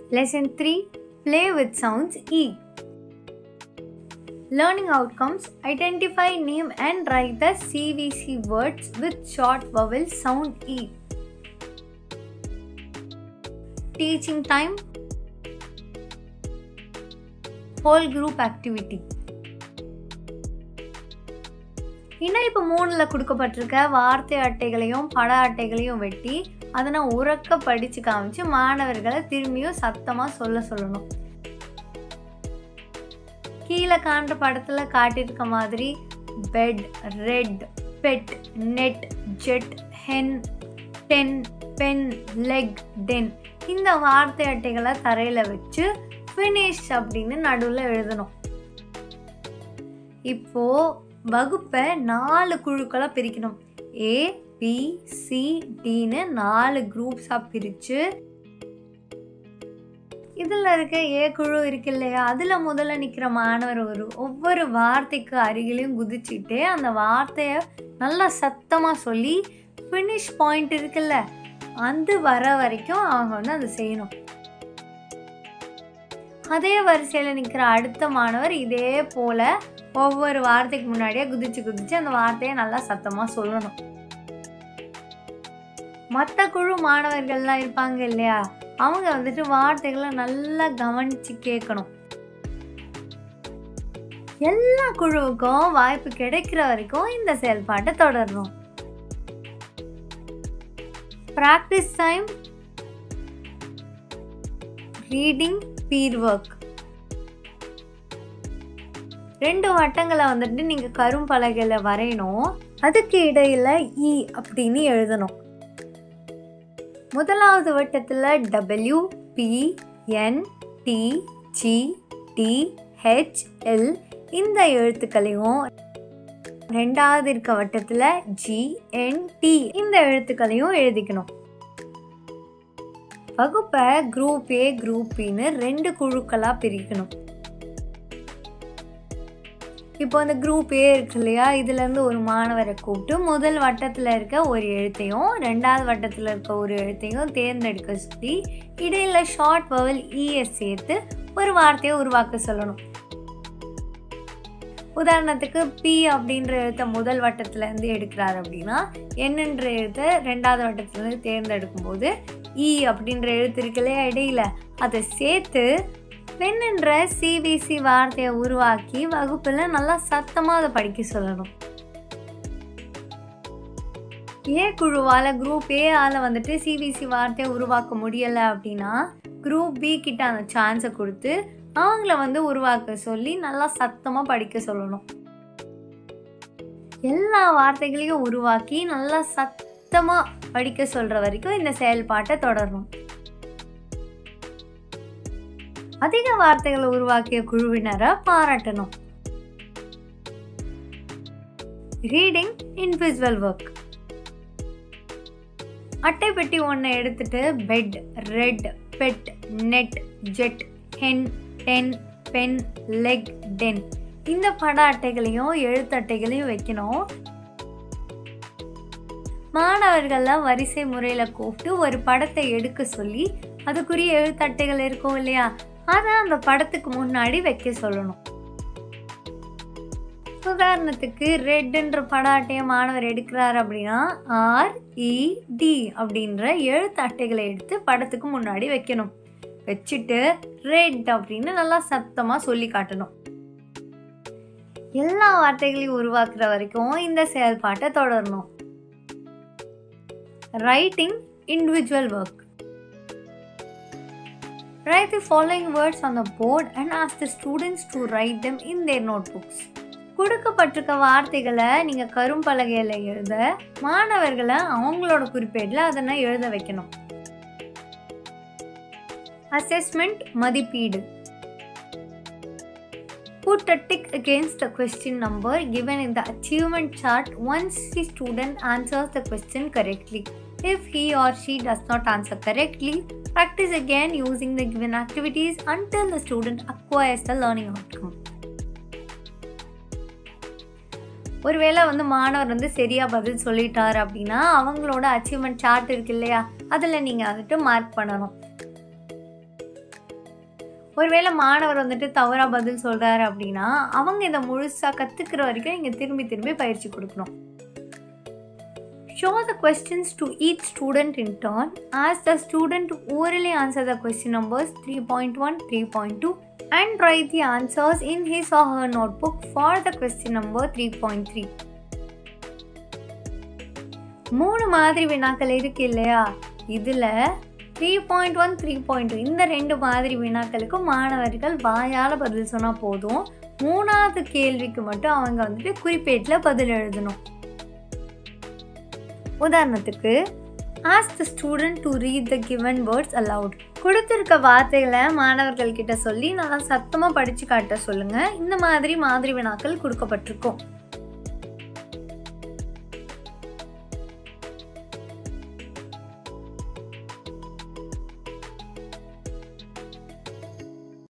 Lesson 3 Play with sounds E. Learning outcomes Identify, name, and write the CVC words with short vowel sound E. Teaching time Whole group activity. இணைப்பு மூணில் கொடுக்கப்பட்டிருக்க வார்த்தை அட்டைகளையும் பட அட்டைகளையும் வெட்டி அதை நான் உறக்க படித்து காமிச்சு மாணவர்களை திரும்பியும் சத்தமாக சொல்ல சொல்லணும் கீழே காண்ற படத்தில் காட்டியிருக்க மாதிரி bed red bed net jet hen ten pen leg ten இந்த வார்த்தை அட்டைகளை தரையில் வச்சு ஃபினிஷ் அப்படின்னு நடுவில் எழுதணும் இப்போ வகுப்பை நாலு குழுக்களாக பிரிக்கணும் ஏ பி சி டின்னு நாலு குரூப்ஸாக பிரித்து இதில் இருக்க ஏ குழு இருக்கு இல்லையா அதில் முதல்ல நிற்கிற மாணவர் ஒரு ஒவ்வொரு வார்த்தைக்கு அருகிலையும் குதிச்சுட்டு அந்த வார்த்தையை நல்லா சத்தமாக சொல்லி ஃபினிஷ் பாயிண்ட் இருக்குல்ல அது வர வரைக்கும் அவங்க வந்து அதை செய்யணும் அதே வரிசையில் நிற்கிற அடுத்த மாணவர் இதே போல் ஒவ்வொரு வார்த்தைக்கு முன்னாடியே குதிச்சு குதிச்சு அந்த வார்த்தையை நல்லா சத்தமாக சொல்லணும் மற்ற குழு மாணவர்கள்லாம் இருப்பாங்க இல்லையா அவங்க வந்துட்டு வார்த்தைகளை நல்லா கவனிச்சு கேட்கணும் எல்லா குழுவுக்கும் வாய்ப்பு கிடைக்கிற வரைக்கும் இந்த செயல்பாட்டை தொடரணும் practice time reading peer work ரெண்டு வட்டங்களை வந்துட்டு நீங்கள் கரும்பலகையில் வரையணும் அதுக்கு இடையில இ அப்படின்னு எழுதணும் முதலாவது வட்டத்தில் W P N T G D H L இந்த எழுத்துக்களையும் ரெண்டாவது இருக்க வட்டத்தில் ஜி என் டி இந்த எழுத்துக்களையும் எழுதிக்கணும் வகுப்பை குரூப் ஏ குரூப் பின்னு ரெண்டு குழுக்களாக பிரிக்கணும் இப்போ அந்த குரூப் ஏ இருக்கு இல்லையா இதுலேருந்து ஒரு மாணவரை கூப்பிட்டு முதல் வட்டத்தில் இருக்க ஒரு எழுத்தையும் ரெண்டாவது வட்டத்தில் இருக்க ஒரு எழுத்தையும் தேர்ந்தெடுக்க சொல்லி இடையில் ஷார்ட் வவல் இஎஸ் சேர்த்து ஒரு வார்த்தையை உருவாக்க சொல்லணும் உதாரணத்துக்கு பி அப்படின்ற எழுத்தை முதல் வட்டத்துலேருந்து எடுக்கிறார் அப்படின்னா என்னன்ற எழுத்தை ரெண்டாவது வட்டத்துலேருந்து தேர்ந்தெடுக்கும் போது இ அப்படின்ற எழுத்து இருக்கு இல்லையா இடையில அதை சேர்த்து பெண்ணுன்ற சிபிசி வார்த்தையை உருவாக்கி வகுப்பில் நல்லா சத்தமாக அதை படிக்க சொல்லணும் ஏ குழுவால் குரூப் ஏ ஆல வந்துட்டு சிபிசி வார்த்தையை உருவாக்க முடியலை அப்படின்னா குரூப் பி கிட்ட அந்த சான்ஸை கொடுத்து அவங்கள வந்து உருவாக்க சொல்லி நல்லா சத்தமாக படிக்க சொல்லணும் எல்லா வார்த்தைகளையும் உருவாக்கி நல்லா சத்தமாக படிக்க சொல்கிற வரைக்கும் இந்த செயல்பாட்டை தொடரணும் அதிக வார்த்தைகளை உருவாக்கிய குழுவினரை பாராட்டணும் ரீடிங் இன்விஜுவல் ஒர்க் அட்டை பெட்டி ஒன்றை எடுத்துட்டு bed red bed net jet hen ten pen leg ten இந்த பட அட்டைகளையும் எழுத்து அட்டைகளையும் வைக்கணும் மாணவர்கள்லாம் வரிசை முறையில் கூப்பிட்டு ஒரு படத்தை எடுக்க சொல்லி அதுக்குரிய எழுத்தட்டைகள் இருக்கும் இல்லையா அதை அந்த படத்துக்கு முன்னாடி வைக்க சொல்லணும் உதாரணத்துக்கு ரெட்ன்ற பட அட்டையை மாணவர் எடுக்கிறார் அப்படின்னா ஆர் இ டி அப்படின்ற எழுத்து அட்டைகளை எடுத்து படத்துக்கு முன்னாடி வைக்கணும் வச்சுட்டு ரெட் அப்படின்னு நல்லா சத்தமாக சொல்லி காட்டணும் எல்லா வார்த்தைகளையும் உருவாக்குற வரைக்கும் இந்த செயல்பாட்டை தொடரணும் writing individual work Write the following words on the board and ask the students to write them in their notebooks. கொடுக்கப்பட்டிருக்க வார்த்தைகளை நீங்கள் கரும்பலகையில் எழுத மாணவர்களை அவங்களோட குறிப்பேட்டில் அதனை எழுத வைக்கணும் அசஸ்மெண்ட் மதிப்பீடு Put a tick against the question number given in the achievement chart once the student answers the question correctly. If he or she does not answer correctly, practice again using the given activities until the student acquires the learning outcome. ஒருவேளை வந்து மாணவர் வந்து சரியாக பதில் சொல்லிட்டார் அப்படின்னா அவங்களோட achievement chart இருக்கு இல்லையா அதில் நீங்கள் வந்துட்டு மார்க் பண்ணணும் ஒருவேளை மாணவர் வந்துட்டு தவறாக பதில் சொல்கிறாரு அப்படின்னா அவங்க இதை முழுசாக கற்றுக்கிற வரைக்கும் நீங்கள் திரும்பி திரும்பி பயிற்சி கொடுக்கணும் show the questions to each student in turn ask the student orally answer the question numbers 3.1 3.2 and write the answers in his or her notebook for the question number 3.3 மூணு மாதிரி வினாக்கள் இருக்கு இல்லையா இதில் three point one three point two இந்த ரெண்டு மாதிரி வினாக்களுக்கு மாணவர்கள் வாயால் பதில் சொன்னால் போதும் மூணாவது கேள்விக்கு மட்டும் அவங்க வந்துட்டு குறிப்பேட்டில் பதில் எழுதணும் உதாரணத்துக்கு ask the student to read the given words aloud கொடுத்துருக்க வார்த்தைகளை மாணவர்கள் கிட்ட சொல்லி நல்லா சத்தமாக படித்து காட்ட சொல்லுங்கள் இந்த மாதிரி மாதிரி வினாக்கள் கொடுக்கப்பட்டிருக்கும்